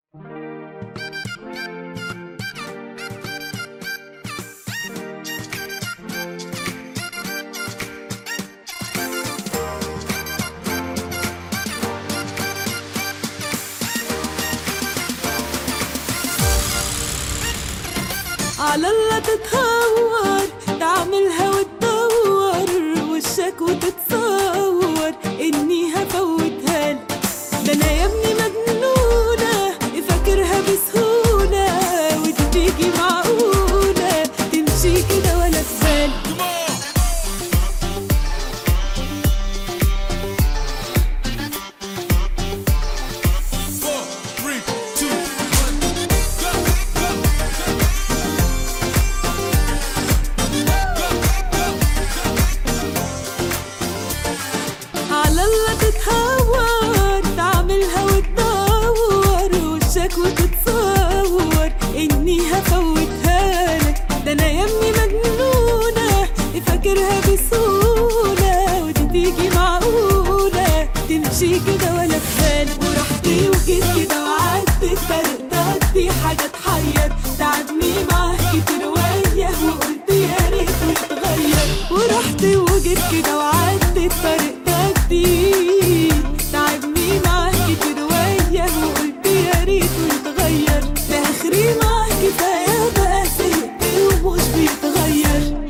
على الله تتهور تعملها وتدور وشك وتتصور اني هفوتها لك. ده انا يا ابني مجنونة فاكرها بسهولة وتيجي معقولة تمشي كده ولا في بالك Four, three, two, one, go, go, على الله تتهور تعملها وتدور وشك وتتصور اني هفوتها لك ده انا يا ابني مجنونة فاكرها بسهولة وتيجي معقولة تمشي كده ولا في بالك ورحتي وجيت كده وعدت فرقتك دي حاجة تحير تعبني معاك كتير وياه وقلت يا ريت يتغير ورحت وجيت كده وعدت فرقتك دي تعبني معاك كتير وياه وقلت يا ريت يتغير ده اخري معاك كفايه بقى زهقت ومش بيتغير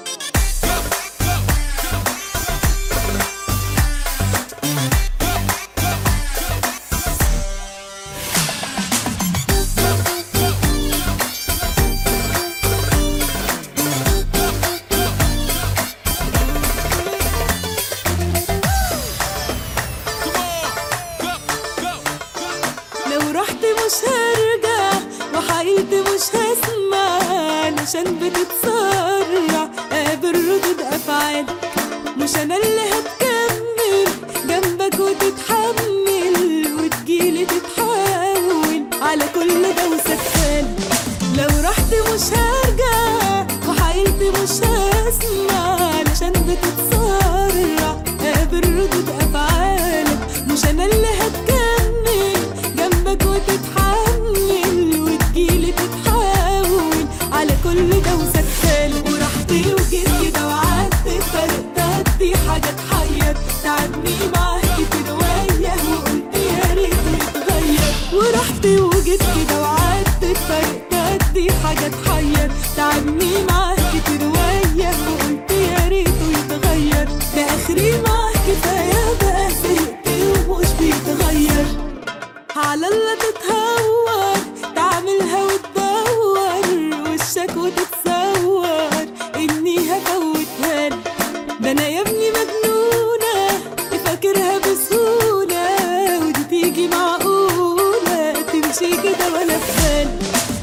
لو رحت مش هرجع وحقيقتي مش هسمع علشان بتتسرع قابل ردود افعال مش انا اللي هتكمل جنبك وتتحمل وتجيلي تتحول على كل ده وسكتان لو رحت مش هرجع وحقيقتي مش هسمع علشان بتتسرع قابل ردود افعالك مش انا اللي هتكمل جنبك وتتحمل وتجيلي تتحول على كل ده وسكتان ورحتي وجيت كده وعدت فرقتك دي حاجه تحير تعبني معاك كتير وياه وقلت يا ريت يتغير ورحت وجيت كده وعدت فرقتك دي حاجه تحير تعبني معاك كتير وياه وقلت يا ريت يتغير ده اخري معاك كفايه بقى زهقت ومش بيتغير على الله تتهور تعملها وتدور وشك وتتصور اني هفوتها لك. ده انا يا ابني مجنونة فاكرها بسهولة ودي تيجي معقولة تمشي كده ولا في بالك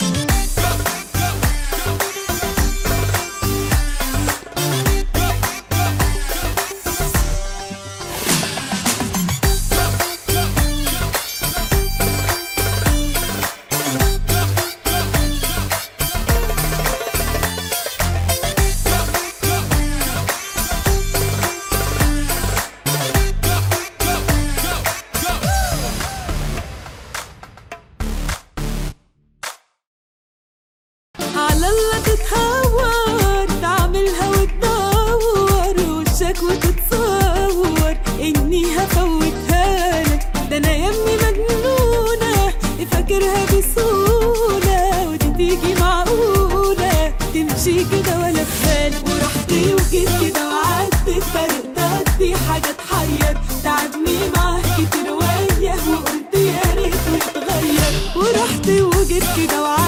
على الله تتهور تعملها وتدور وشك وتتصور اني هفوتها لك ده انا يا ابني مجنونة فاكرها بسهولة وتيجي معقولة تمشي كده ولا في بالك ورحتي وجيت كده وعدت فرقتك دي حاجة تحير تعبني معاك كتير وياه وقلت يا ريت يتغير ورحت وجيت كده وعدت